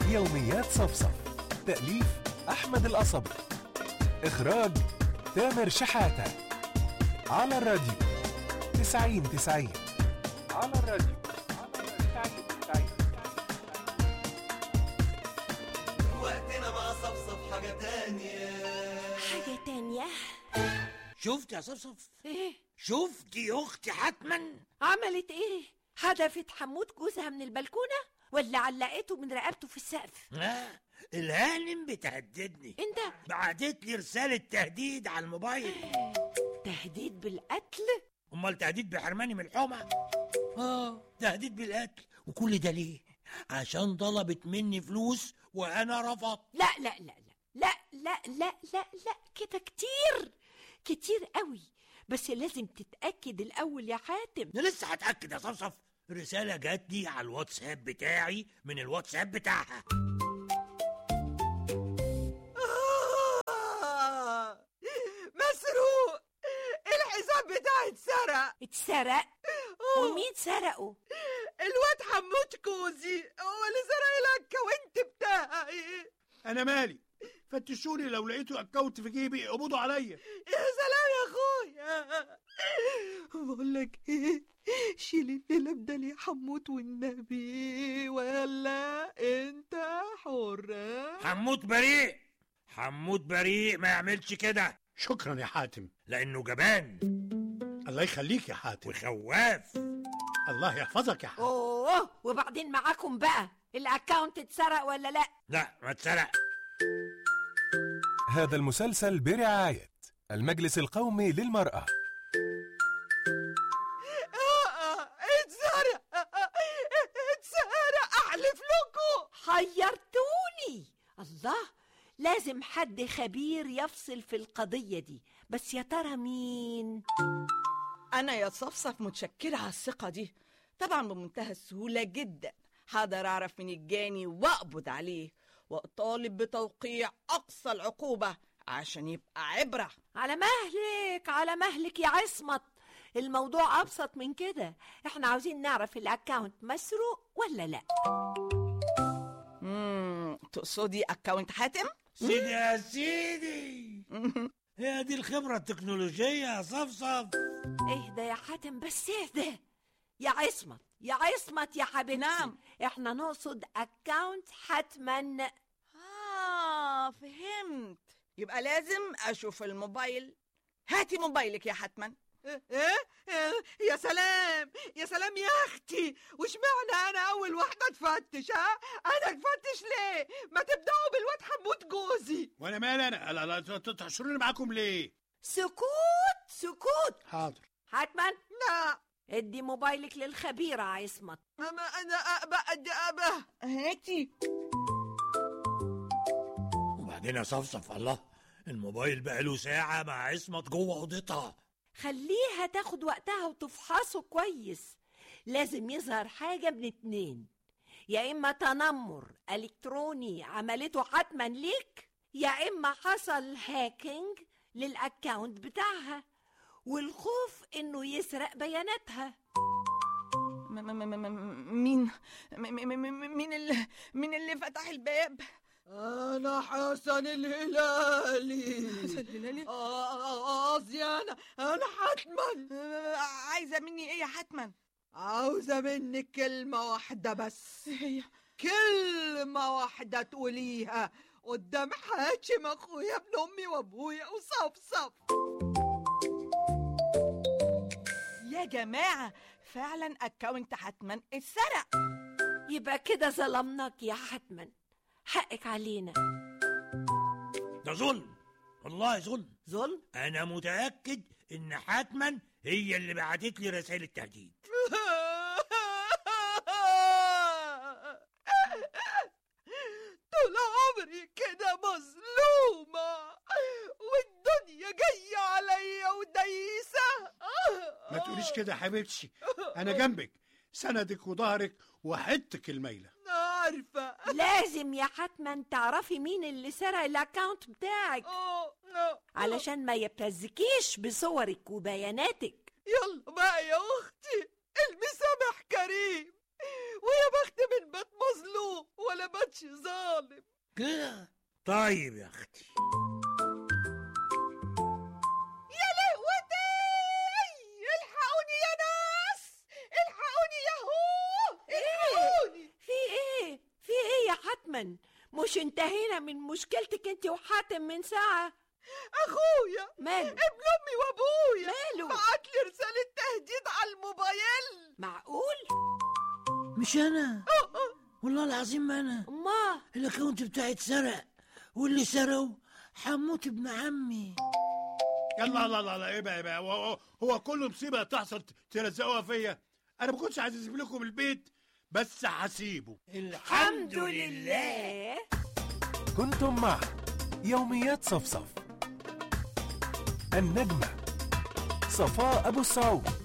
يوميات صفصف تأليف أحمد القصبي إخراج تامر شحاتة على الراديو تسعين تسعين على الراديو وقتنا مع صفصف حاجة تانية حاجة تانية شفت يا صفصف ايه شفتي اختي حتما عملت ايه هدفت حمود جوزها من البلكونة ولا علقته من رقبته في السقف آه الهانم بتهددني انت بعتت لي رسالة تهديد على الموبايل تهديد بالقتل امال تهديد بحرماني من الحمى اه تهديد بالقتل وكل ده ليه عشان طلبت مني فلوس وانا رفضت لا لا لا لا لا لا لا لا لا كده كتير كتير قوي بس لازم تتأكد الأول يا حاتم انا لسه هتاكد يا صفصف رسالة جات لي على الواتساب بتاعي من الواتساب بتاعها آه، مسروق الحساب بتاعي اتسرق اتسرق أوه، ومين سرقه الواد حمود كوزي هو اللي سرق الاكونت بتاعي انا مالي فتشوني لو لقيتوا اكونت في جيبي قبضوا عليا يا سلام يا اخويا بقول لك ايه شيل الليله ده يا حمود والنبي ولا انت حر حمود بريء حمود بريء ما يعملش كده شكرا يا حاتم لانه جبان الله يخليك يا حاتم وخواف الله يحفظك يا حاتم اوه وبعدين معاكم بقى الاكاونت اتسرق ولا لا لا ما اتسرق هذا المسلسل برعاية المجلس القومي للمرأة آه، اتسرق اتسرق احلف لكم حيرتوني الله لازم حد خبير يفصل في القضية دي بس يا ترى مين أنا يا صفصف متشكرة على الثقة دي طبعا بمنتهى السهولة جدا هقدر أعرف من الجاني وأقبض عليه وأطالب بتوقيع أقصى العقوبة عشان يبقى عبرة على مهلك على مهلك يا عصمت الموضوع أبسط من كده احنا عاوزين نعرف الاكاونت مسروق ولا لا مم. تقصدي أكاونت حاتم؟ سيدي يا سيدي هي دي الخبرة التكنولوجية يا صفصف اهدى يا حاتم بس اهدى يا عصمت يا عصمت يا حبيبتي نعم. احنا نقصد اكاونت حتما آه فهمت يبقى لازم أشوف الموبايل هاتي موبايلك يا حتما ايه يا سلام يا سلام يا اختي وش معنى انا اول واحده اتفتش ها انا اتفتش ليه ما تبداوا بالواد حمود جوزي وانا مالي انا لا لا ت- تحشروني معاكم ليه سكوت سكوت حاضر حتما لا ادي موبايلك للخبيرة عصمت ما انا ابا ادي ابا هاتي وبعدين يا صفصف الله الموبايل بقاله ساعة مع عصمت جوه أوضتها خليها تاخد وقتها وتفحصه كويس لازم يظهر حاجة من اتنين يا إما تنمر إلكتروني عملته حتما ليك يا إما حصل هاكينج للأكاونت بتاعها والخوف إنه يسرق بياناتها م- م- م- م- مين م- م- م- مين اللي مين اللي فتح الباب انا حسن الهلالي حسن الهلالي قصدي انا انا حتما عايزه مني ايه يا حتما عاوزه منك كلمه واحده بس هي كلمه واحده تقوليها قدام حاتم اخويا ابن امي وابويا وصفصف يا جماعه فعلا اكونت حتما اتسرق يبقى كده ظلمناك يا حتما حقك علينا ده ظلم والله ظلم ظلم أنا متأكد إن حتما هي اللي بعتت لي رسائل التهديد طول عمري كده مظلومة والدنيا جاية عليا ودايسة ما تقوليش كده يا حبيبتي انا جنبك سندك وظهرك وحدتك الميله عارفة لازم يا حتما تعرفي مين اللي سرق الاكاونت بتاعك آه، آه. علشان ما يبتزكيش بصورك وبياناتك يلا بقى يا أختي المسامح كريم ويا بخت من بات مظلوم ولا باتش ظالم ظالم كده طيب يا اختي يا لهوتي الحقوني يا ناس الحقوني يا هو الحقوني في ايه في ايه يا حتما مش انتهينا من مشكلتك انت وحاتم من ساعة اخويا ماله ابن امي وابويا ماله بعت لي رسالة تهديد على الموبايل معقول مش انا والله العظيم ما انا ما الاكونت بتاعي اتسرق واللي سرقه حموت ابن عمي يلا لا لا لا ايه بقى إيه بقى هو, هو- هو كل مصيبه تحصل تلزقوها فيا انا ما كنتش عايز اسيب لكم البيت بس هسيبه الحمد لله كنتم مع يوميات صفصف النجمة صفاء أبو السعود